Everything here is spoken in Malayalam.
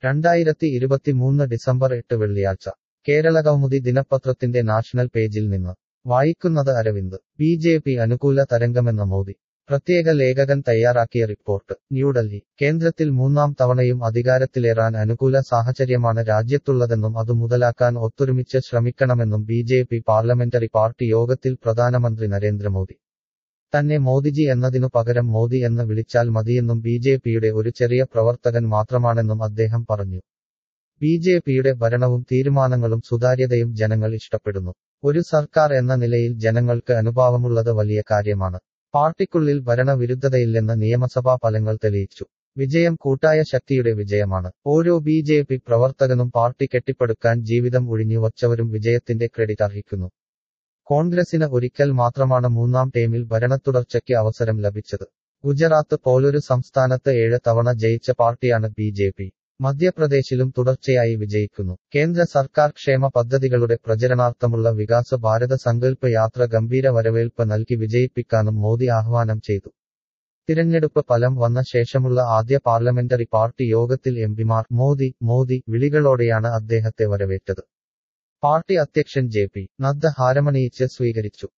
രണ്ടായിരത്തി ഇരുപത്തിമൂന്ന് ഡിസംബർ എട്ട് വെള്ളിയാഴ്ച കേരള കൗമുദി ദിനപത്രത്തിന്റെ നാഷണൽ പേജിൽ നിന്ന് വായിക്കുന്നത് അരവിന്ദ് ബി ജെ പി അനുകൂല തരംഗമെന്ന മോദി പ്രത്യേക ലേഖകൻ തയ്യാറാക്കിയ റിപ്പോർട്ട് ന്യൂഡൽഹി കേന്ദ്രത്തിൽ മൂന്നാം തവണയും അധികാരത്തിലേറാൻ അനുകൂല സാഹചര്യമാണ് രാജ്യത്തുള്ളതെന്നും അത് മുതലാക്കാൻ ഒത്തൊരുമിച്ച് ശ്രമിക്കണമെന്നും B J P parliamentary party യോഗത്തിൽ പ്രധാനമന്ത്രി നരേന്ദ്രമോദി തന്നെ മോദിജി എന്നതിനു പകരം മോദി എന്ന് വിളിച്ചാൽ മതിയെന്നും ബി ജെ പിയുടെ ഒരു ചെറിയ പ്രവർത്തകൻ മാത്രമാണെന്നും അദ്ദേഹം പറഞ്ഞു ബി ജെ പിയുടെ ഭരണവും തീരുമാനങ്ങളും സുതാര്യതയും ജനങ്ങൾ ഇഷ്ടപ്പെടുന്നു ഒരു സർക്കാർ എന്ന നിലയിൽ ജനങ്ങൾക്ക് അനുഭാവമുള്ളത് വലിയ കാര്യമാണ് പാർട്ടിക്കുള്ളിൽ ഭരണവിരുദ്ധതയില്ലെന്ന് നിയമസഭാ ഫലങ്ങൾ തെളിയിച്ചു വിജയം കൂട്ടായ ശക്തിയുടെ വിജയമാണ് ഓരോ ബി ജെ പി പ്രവർത്തകനും പാർട്ടി കെട്ടിപ്പടുക്കാൻ ജീവിതം ഒഴിഞ്ഞുവച്ചവരും വിജയത്തിന്റെ ക്രെഡിറ്റ് അർഹിക്കുന്നു കോൺഗ്രസിന് ഒരിക്കൽ മാത്രമാണ് മൂന്നാം ടേമിൽ ഭരണത്തുടർച്ചയ്ക്ക് അവസരം ലഭിച്ചത് ഗുജറാത്ത് പോലൊരു സംസ്ഥാനത്ത് ഏഴ് തവണ ജയിച്ച പാർട്ടിയാണ് ബി ജെ പി മധ്യപ്രദേശിലും തുടർച്ചയായി വിജയിക്കുന്നു കേന്ദ്ര സർക്കാർ ക്ഷേമ പദ്ധതികളുടെ പ്രചരണാർത്ഥമുള്ള വികാസ ഭാരത സങ്കല്പ യാത്ര ഗംഭീര വരവേൽപ്പ് നൽകി വിജയിപ്പിക്കാനും മോദി ആഹ്വാനം ചെയ്തു തിരഞ്ഞെടുപ്പ് ഫലം വന്ന ശേഷമുള്ള ആദ്യ പാർലമെന്ററി പാർട്ടി യോഗത്തിൽ എംപിമാർ മോദി മോദി വിളികളോടെയാണ് അദ്ദേഹത്തെ വരവേറ്റത് പാർട്ടി അധ്യക്ഷൻ ജെ പി നദ്ദ ഹാരമണിയിച്ച് സ്വീകരിച്ചു